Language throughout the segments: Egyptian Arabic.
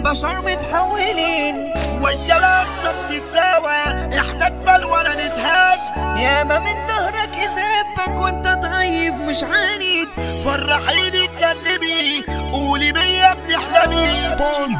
البشر متحولين وانت الاقصى بتتساوى احنا اجمل ولا نتهاج ياما من ظهرك يسبك وانت طيب مش عنيد فرحيني اتكلمي قولي بيا بتحلمي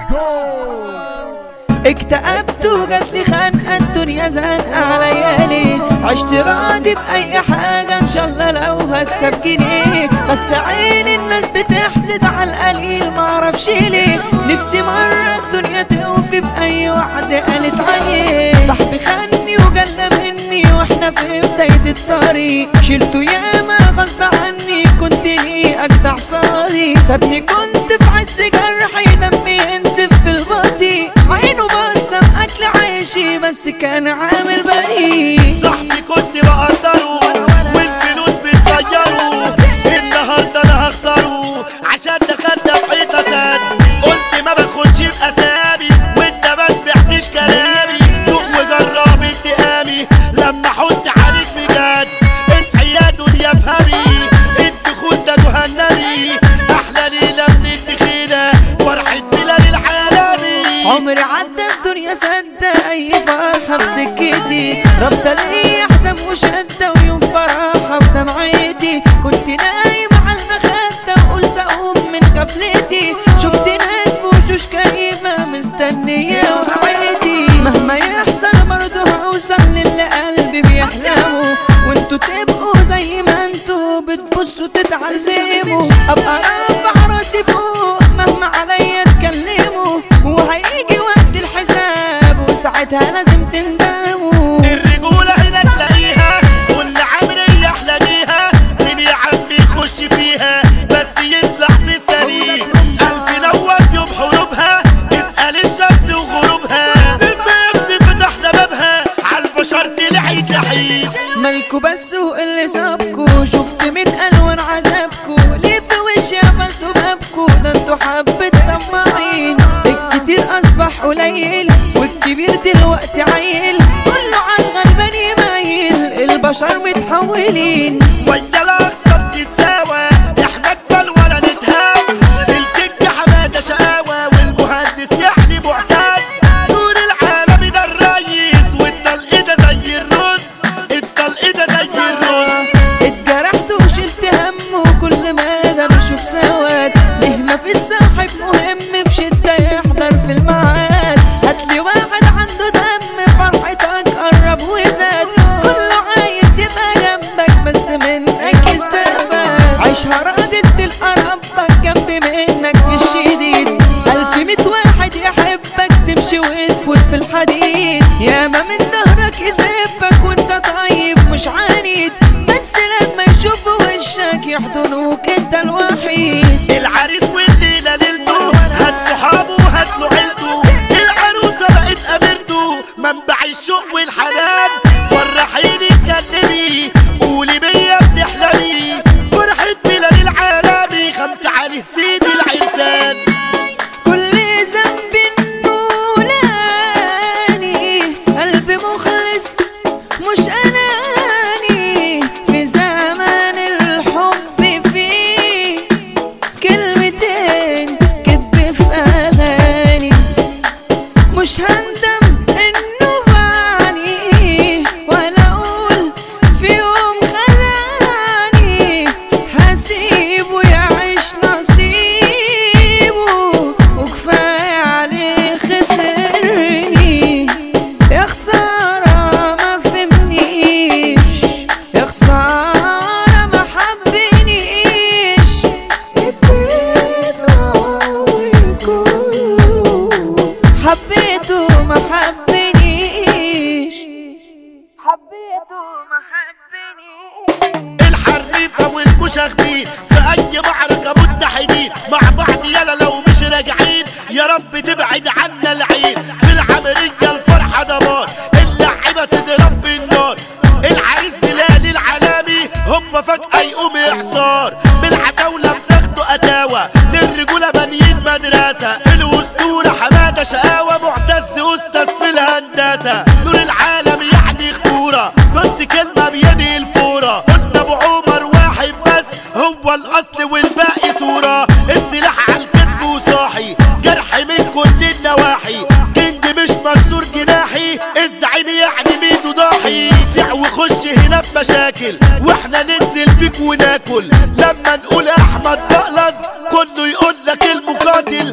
اكتئبت وجات لي خنقه الدنيا زنقه عليا ليه عشت راضي باي حاجه ان شاء الله لو هكسب جنيه بس عين الناس بتحسد على القليل معرفش ليه نفسي مره الدنيا توفي باي واحده قالت عليه صاحبي خاني وجلى مني واحنا في بدايه الطريق شلته ياما غصب عني كنت ليه اجدع صادي سابني كنت في عز جرحي دمي ينزف في البطيء عينه بسم اكل عيشي بس كان عامل بريء صاحبي كنت بقدره والفلوس بتغيره النهارده انا هخسره عشان دخلنا في حيطه سد قلت ما باخدش باسامي وانت ما سمعتش كلامي دوق وجرب انتقامي لما احط عليك بجد اصحي يا دنيا افهمي الدخول ده جهنمي احلى ليله من الدخيله فرحه بلاد العالمي عمري عدى الدنيا سدة أي فرحة في سكتي ربط لي أحزان وشدة ويوم فرحة بدمعتي كنت نايم على المخدة وقلت أقوم من غفلتي شفت ناس بوشوش كريمة مستنية وعيتي مهما يحصل برضه هوصل للي قلبي بيحلمه وانتوا تبقوا زي ما انتوا بتبصوا تتعذبوا ابقى رافع راسي فوق مهما عليا تكلموا وهيجي وقت الحساب وساعتها لازم تندموا الرجولة هنا تلاقيها واللي عمري احلى بيها مين يا عم يخش فيها بس يطلع في السليم ألف نوف يوم حروبها اسأل الشمس وغروبها المجد فتحنا بابها عالبشر طلعت لحيم مالكوا بس واللي سابكوا شفت من الوان عذابكوا ليه في وشي قفلتوا بابكوا ده انتوا حبة طماعين الكتير اصبح قليل والكبير دلوقتي عيل كله عالغلبان يميل البشر متحولين وانت الاقصى بتتساوى احنا اجمل ولا نتهاوى الكيك حماده شقاوه والمهندس يعني معتاد نور العالمي ده الريس والطلق ده زي الرز الطلق ده زي الرز اتجرحت وشلت هم وكل ما ده بشوف سواد مهما في الصاحب مهم في شدة يحضر في الميعاد هاتلي واحد عنده دم فرحتك قرب وزاد كله عايز يبقى جنبك بس منك يستفاد عيشها راجل تلقى ربك جنب منك في الشديد ألف ميت واحد يحبك تمشي وتفوت في الحديد ياما من ظهرك يسبك وانت طيب مش عنيد بس لما يشوفوا وشك يحضنوك انت الوحيد العريس والليله ليلته هات صحابه وهات له عيلته العروسه بقت اميرته منبع الشوق والحنان فرحيني اتكلمي قولي بيا بتحلمي فرحة بلاد العالمي خمسة عليه سيدي العرسان كل ذنب نولاني قلب مخلص مش اناني في زمن الحب فيه كلمتين كدب في اغاني مش هندم انه بعني ولا اقول في يوم خلاني هسيبه يعيش نصيبه وكفايه عليه خسرني يا خساره ما فهمنيش يا خساره ما حبنيش اديت عمري كله حبيته ما حبنيش حبيته ما حبنيش الحريفة والمشاغبين في أي معركة متحدين مع بعض يلا لو مش راجعين يا رب تبعد عنا العين في العملية الفرحة دمار اللعيبة تضرب بالنار العريس بلال العالمي هوبا فجأة يقوم إعصار بالعتاولة بناخده أتاوة للرجولة بانيين مدرسة الأسطورة حمادة شقاوة معتز أستاذ في الهندسة نور العالم يعني خطورة نص كلمة بينهي الفورة قلنا أبو عمر واحد بس هو الأصل والباقي صورة السلاح على الكتف وصاحي جرح من كل الناس وناكل لما نقول احمد بقلص كله يقول لك المقاتل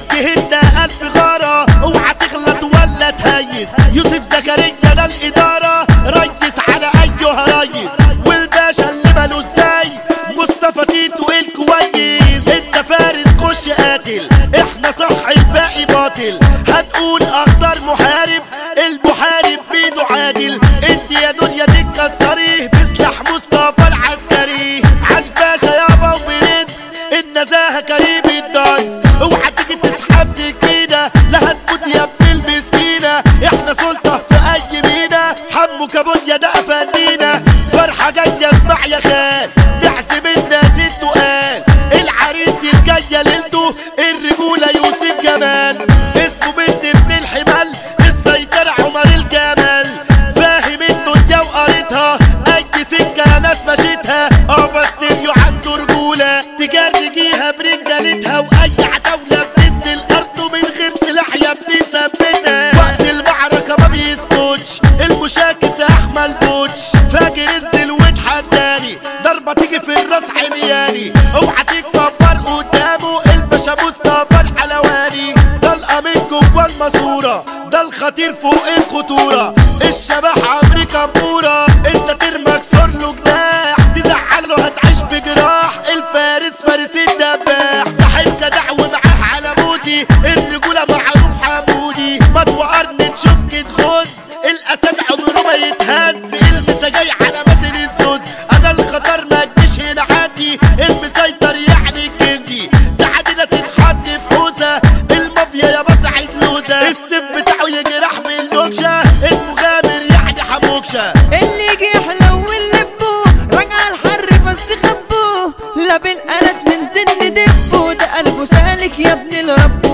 تجهدنا الف غاره اوعى تغلط ولا تهيس يوسف زكريا ده الاداره ريس على ايها ريس والباشا اللي ماله ازاي مصطفى تيتو الكويس انت فارس خش قاتل احنا صح الباقي باطل هنقول اخطر محارب المحارب بيده عادل انت يا دنيا تتكسري بسلاح مصطفى العسكري عاش باشا يابا وبرنس النزاهه كريم الدانس اوعى تيجي تسحب سكينه لا هتموت يا ابن المسكينه احنا سلطه في اي مينا حمو كابونيا ده افندينا فرحه جايه اسمع يا خال نحسب الناس التقال العريس الجايه ليلته الرجوله يوسف جمال اسمه بنت ابن الحمال السيطرة عمر الجمال فاهم الدنيا وقريتها اي سكه يا ناس مشيتها ابا ستيريو عنده رجوله تجرجيها برجالتها واي عتاوله بتنزل ارضه من غير سلاح يا ابني ثبتها وقت المعركه ما بيسكتش المشاكس احمل بوتش فاجر انزل واتحداني ضربه تيجي في الراس عمياني اوعى تتكبر قدامه الباشا مصطفى الحلواني طلقه من جوه الماسوره ده الخطير فوق الخطوره الشبح عمري كبوره انت ترمكسر له جناح تزعله هتعيش بجراح الفارس فارس الدباح بحب جدع ومعاه على موتي الرجوله معروف حمودي ما توقرن تشك تخز الاسد عمره ما يتهز المسا جاي على مازن الزوز انا الخطر ما تجيش هنا عندي المسيطر يعني الجندي ده عادنا تتحط في حوزه المافيا يا بسعد لوزه السيف بتاعه يجرح بالنكشه المغامر يعني حموكشه اللي يجي يحلو ونلبه رجع الحر فاستخبوه لا بالقلب ننزل ندبه ده قلبه سالك يا ابن الرب